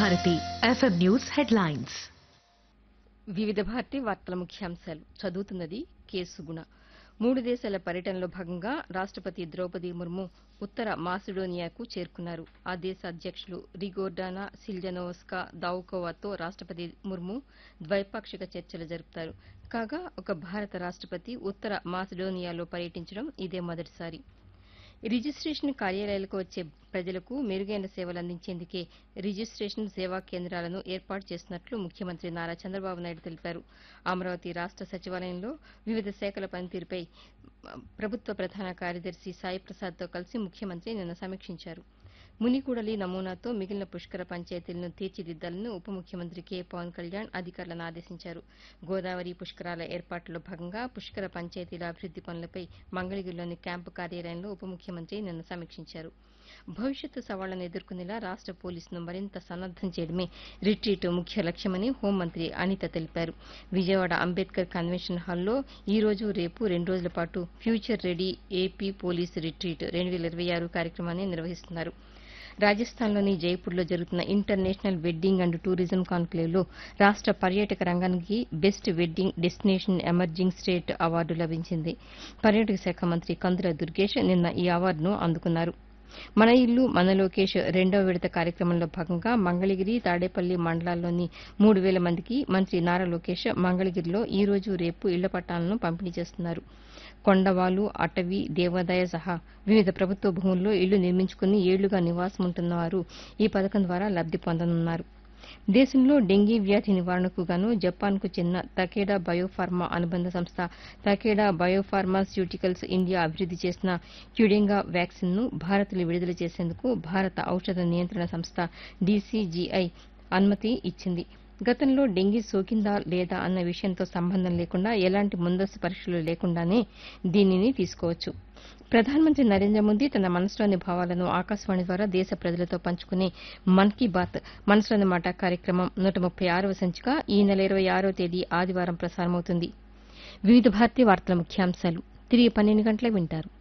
Bharati FM news headlines వివిధ భారతి వార్తల ముఖ్యాంశాలు చదువుతున్నది కె సుగుణ మూడు దేశాల పర్యటనలో భాగంగా రాష్టపతి ద్రౌపది ముర్ము ఉత్తర మాసిడోనియాకు చేరుకున్నారు ఆ దేశ అధ్యక్షులు రిగోర్డానా సిల్జనోస్కా దావుకోవాతో రాష్టపతి ముర్ము ద్వైపాక్షిక చర్చలు జరుపుతారు కాగా ఒక భారత రాష్టపతి ఉత్తర మాసిడోనియాలో పర్యటించడం ఇదే మొదటిసారి రిజిస్ట్రేషన్ కార్యాలయాలకు వచ్చే ప్రజలకు మెరుగైన సేవలు అందించేందుకే రిజిస్ట్రేషన్ సేవా కేంద్రాలను ఏర్పాటు చేస్తున్నట్లు ముఖ్యమంత్రి నారా చంద్రబాబు నాయుడు తెలిపారు అమరావతి రాష్ట సచివాలయంలో వివిధ శాఖల పనితీరుపై ప్రభుత్వ ప్రధాన కార్యదర్శి సాయి ప్రసాద్తో కలిసి ముఖ్యమంత్రి నిన్న సమీక్షించారు మునికూడలి నమూనాతో మిగిలిన పుష్కర పంచాయతీలను తీర్చిదిద్దాలని ఉప ముఖ్యమంత్రి కె పవన్ కళ్యాణ్ అధికారులను ఆదేశించారు గోదావరి పుష్కరాల ఏర్పాట్లో భాగంగా పుష్కర పంచాయతీల అభివృద్ది పనులపై మంగళగిరిలోని క్యాంపు కార్యాలయంలో ఉప ముఖ్యమంత్రి నిన్న సమీక్షించారు భవిష్యత్తు సవాళ్లను ఎదుర్కొనేలా రాష్ట పోలీసును మరింత సన్నద్దం చేయడమే రిట్రీట్ ముఖ్య లక్ష్యమని హోంమంత్రి అనిత తెలిపారు విజయవాడ అంబేద్కర్ కన్వెన్షన్ హాల్లో ఈ రోజు రేపు రెండు రోజుల పాటు future ready AP police retreat రెండు వేల ఇరవై ఆరు కార్యక్రమాన్ని నిర్వహిస్తున్నారు రాజస్థాన్లోని జైపూర్లో జరుగుతున్న ఇంటర్నేషనల్ వెడ్డింగ్ అండ్ టూరిజం కాన్క్లేవ్లో రాష్ట పర్యాటక రంగానికి best wedding destination emerging state award లభించింది పర్యాటక శాఖ మంత్రి కందుల దుర్గేష్ నిన్న ఈ అవార్డును అందుకున్నారు మన ఇల్లు మన లోకేష్ రెండో విడత కార్యక్రమంలో భాగంగా మంగళగిరి తాడేపల్లి మండలాల్లోని మూడు వేల మందికి మంత్రి నారా లోకేష్ మంగళగిరిలో ఈ రోజు రేపు ఇళ్ల పట్టాలను పంపిణీ చేస్తున్నారు కొండవాలు అటవీ దేవాదాయ సహా వివిధ ప్రభుత్వ భూముల్లో ఇళ్లు నిర్మించుకుని ఏళ్లుగా నివాసం ఉంటున్న వారు ఈ పథకం ద్వారా లబ్ది పొందనున్నారు దేశంలో డెంగీ వ్యాధి నివారణకు గాను జపాన్కు చెందిన తకేడా బయోఫార్మా అనుబంధ సంస్థ తకేడా బయోఫార్మాస్యూటికల్స్ ఇండియా అభివృద్ది చేసిన క్యుడెంగా వ్యాక్సిన్ను భారత్లో విడుదల చేసేందుకు భారత ఔషధ నియంత్రణ సంస్థ డీసీజీఐ అనుమతి ఇచ్చింది గతంలో డెంగీ సోకిందా లేదా అన్న విషయంతో సంబంధం లేకుండా ఎలాంటి ముందస్తు పరీక్షలు లేకుండానే దీనిని తీసుకోవచ్చు ప్రధానమంత్రి నరేంద్ర మోదీ తన మనసులోని భావాలను ఆకాశవాణి ద్వారా దేశ ప్రజలతో పంచుకునే మన్ కీ బాత్ మనసులోని మాట కార్యక్రమం నూట ముప్పై ఆరవ సంచిక ఈ నెల ఇరవై ఆరో తేదీ ఆదివారం ప్రసారమవుతుంది వివిధ భారతీయ వార్తల ముఖ్యాంశాలు తిరిగి పన్నెండు గంటలకు వింటారు